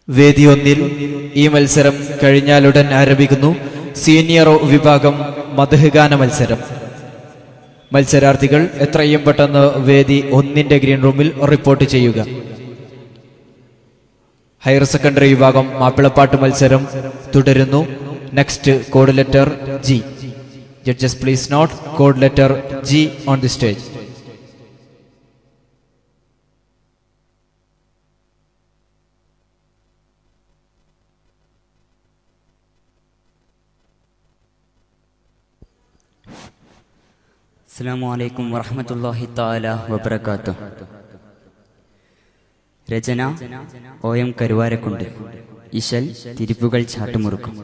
വേദി ഒന്നിൽ ഈ മത്സരം കഴിഞ്ഞാലുടൻ ആരംഭിക്കുന്നു സീനിയർ വിഭാഗം മധുഗാന മത്സരം മത്സരാർത്ഥികൾ എത്രയും പെട്ടെന്ന് വേദി ഒന്നിന്റെ ഗ്രീൻ റൂമിൽ റിപ്പോർട്ട് ചെയ്യുക ഹയർ സെക്കൻഡറി വിഭാഗം മാപ്പിളപ്പാട്ട് മത്സരം തുടരുന്നു next code letter G judges please note code letter G on the stage അസ്സാം വലൈക്കും വറഹമത്തല്ലാഹി താല വബർക്കാത്തു രചന ഒ എം കരുവാരക്കുണ്ട് ഇശൽ തിരിപ്പുകൾ ചാട്ടുമുറുക്കും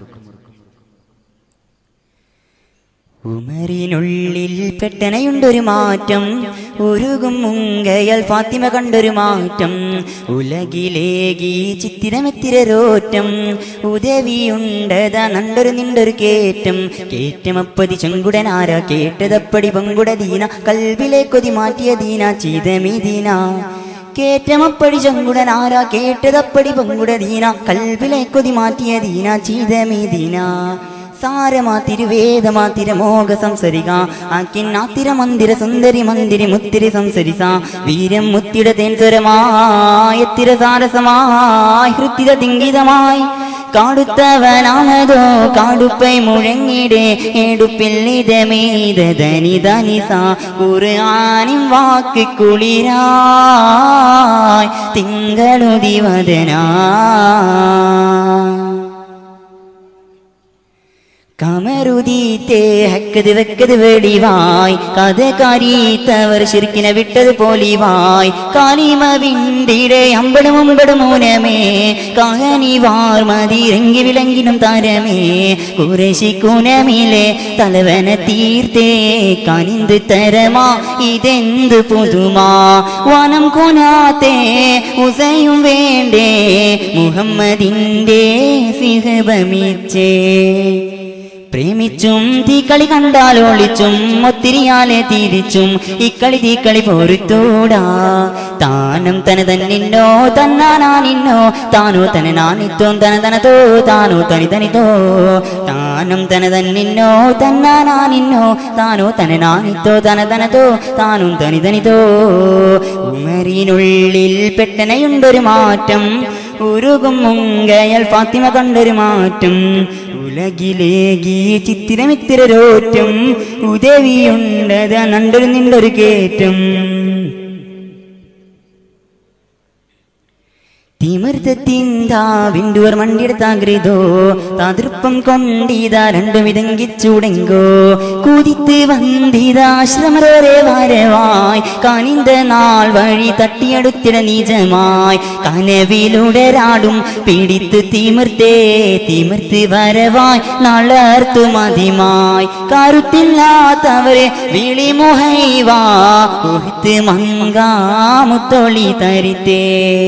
ഉമരിനുള്ളിൽ പെട്ടനയുണ്ടൊരു മാറ്റം ഉരുകും മുങ്കയാൽ ഫാത്തിമ കണ്ടൊരു മാറ്റം ഉലകിലേകി ചിത്തിരമെത്തിരോറ്റം ഉദവിയുണ്ടതാ നണ്ടൊരു നിണ്ടൊരു കേറ്റം കേറ്റമപ്പതി ചെങ്കുടനാരാ കേട്ടതപ്പടി പങ്കുട ദീന കൽവിലെ കൊതി മാറ്റിയ ദീന ചീതമീ ദീന കേറ്റമപ്പടി ചെങ്കുടനാരാ കേട്ടതപ്പടി പങ്കുട ദീന കൽവിലെ കൊതി മാറ്റിയ ദീന ചീതമീ ദീന സാരമാ തിരുവേദമാ തിരമോഘ സംസരിക ആക്കിന്നാ തിരമന്ദിര സുന്ദരി മന്ദിരി മുത്തിരി സംസരിസ വീരം മുത്തിട തേൻസ്വരമായ തിരസാരസമായി ഹൃത്തിര തിങ്കിതമായി കാടുത്തവനാമതോ കാടുപ്പൈ മുഴങ്ങിടെ എടുപ്പില്ലിതമേത ധനി ധനിസ ഖുർആനിൻ വാക്ക് കുളിരായി തിങ്കളുദിവദനാ കമരുതീത്തേ ഹക്കത് വെക്കത് വെടിവായ് കഥ കാരീത്തവർ ശിർക്കിനെ വിട്ടത് പോലിവായ് കാലിമ വിണ്ടിടെ അമ്പടും അമ്പടും മൂനമേ കാഹനി വാർമതിരങ്കി വിളങ്ങിനും താരമേ കുറേശി കുനമിലെ തലവന തീർത്തേ കനിന്ത് തരമാ ഇതെന്ത് പുതുമാ വനം കുനാത്തേ ഉസയും വേണ്ടേ മുഹമ്മദിന്റെ സിഹബമിച്ചേ പ്രേമിച്ചും തീക്കളി കണ്ടാൽ ഒളിച്ചും ഒത്തിരിയാലെ തിരിച്ചും ഇക്കളി തീക്കളി പൊരുത്തൂടാ താനം തന തന്നിന്നോ തന്നാനാനിന്നോ താനോ തന നാനിത്തോ തന തനതോ താനോ തനി തനിതോ താനം തന തന്നിന്നോ തന്നാനാനിന്നോ താനോ തന നാനിത്തോ തന തനതോ താനും തനി തനിതോ ഉമരിനുള്ളിൽ പെട്ടനയുണ്ടൊരു മാറ്റം ഉരുകും മുങ്കയൽ ഫാത്തിമ കണ്ടൊരു മാറ്റം ഉലകിലേകി ചിത്തിരമിത്തിരോറ്റം ഉദവിയുണ്ടത് നണ്ടൊരു നിണ്ടൊരു കേറ്റം തിമിർത്തിന്താ വിണ്ടുവർ മണ്ടിയെടുത്താഗ്രതോ താതൃപ്പം കൊണ്ടിതാ രണ്ടും ഇതങ്കിച്ചൂടെങ്കോ കുതിത്ത് വന്തിതാശ്രമരേ വരവായി കനിந்த നാൾ വഴി തട്ടിയെടുത്തിട നീജമായി കനവിലുടരാടും പിടിത്ത് തിമിർത്തേ തിമിർത്ത് വരവായി നളർത്തു മതിമായി കരുത്തില്ലാത്തവരെ വിളി മുഹൈവാ ഉഹത്ത് മങ്കാമുത്തൊളി തരിത്തേ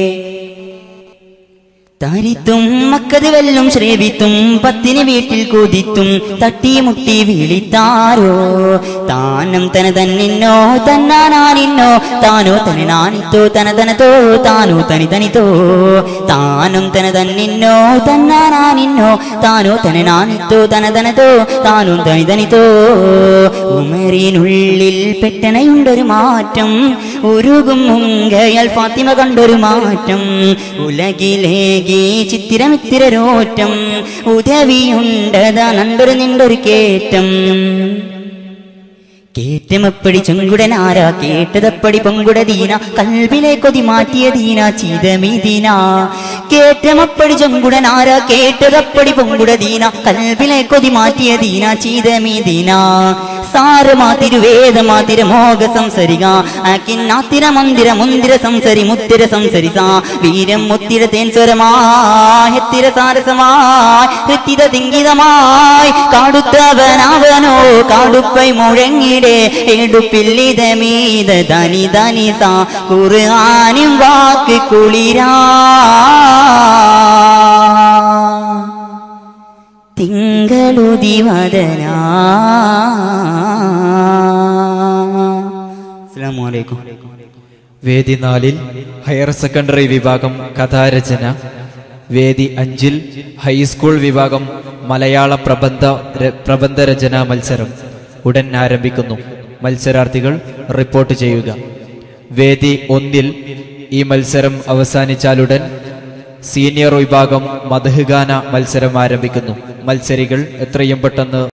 തരിത്തും മക്കത് വെല്ലും ശ്രേവിത്തും പത്തിന് വീട്ടിൽ കൊതിത്തും തട്ടിമുട്ടി വിളിത്താരോ താനം തന തന്നിന്നോ തന്നാനാനിന്നോ താനോ തന നാനിത്തോ തന തനതോ താനോ തനി തനിതോ താനം തന തന്നിന്നോ തന്നാനാനിന്നോ താനോ തന നാനിത്തോ തന തനതോ താനും തനി തനിതോ ഉമരിനുള്ളിൽ പെട്ടനയുണ്ടൊരു മാറ്റം ഉരുകും മുങ്കയാൽ ഫാത്തിമ കണ്ടൊരു മാറ്റം ഉലകിലേകി ചിത്തിരമിത്തിരോറ്റം ഉദവിയുണ്ടതാ നണ്ടൊരു നിണ്ടൊരു കേറ്റം കേറ്റമപ്പടി ചെങ്കുടനാരാ കേട്ടതപ്പടി പൊങ്കുട ദീന കൽവിലെ കൊതി മാറ്റിയ ദീന ചീതമീ ദീന കേറ്റമപ്പടി ചെങ്കുടനാരാ കേട്ടതപ്പടി പൊങ്കുട ദീന കൽവിലെ കൊതി മാറ്റിയ ദീന ചീതമീ ദീന സാരമാ തിരുവേദമാ തിരമോഘ സംസരിക ആക്കിന്നാത്തിര മന്ദിര മുന്തിര സംസരി മുത്തിര സംസരിസ വീരം മുത്തിര തേൻ സ്വരമായി ഹെത്തിര സാരസമായി ഹൃത്തിത തിങ്കിതമായി കാടുത്തവനാവനോ കാടുപ്പൈ മുഴങ്ങിടെ എടുപ്പില്ലിതമീത ധനി ധനി സാ ഖുർആനും വാക്ക് കുളിരാ തിങ്കളുദിവദനാ അസ്സലാമു അലൈക്കും വേദി നാലിൽ ഹയർ സെക്കൻഡറി വിഭാഗം കഥാരചന വേദി അഞ്ചിൽ ഹൈസ്കൂൾ വിഭാഗം മലയാള പ്രബന്ധ ര- പ്രബന്ധരചനാ മത്സരം ഉടൻ ആരംഭിക്കുന്നു മത്സരാർത്ഥികൾ റിപ്പോർട്ട് ചെയ്യുക വേദി ഒന്നിൽ ഈ മത്സരം അവസാനിച്ചാലുടൻ സീനിയർ വിഭാഗം മധുഗാന മത്സരം ആരംഭിക്കുന്നു മത്സരികൾ എത്രയും പെട്ടെന്ന്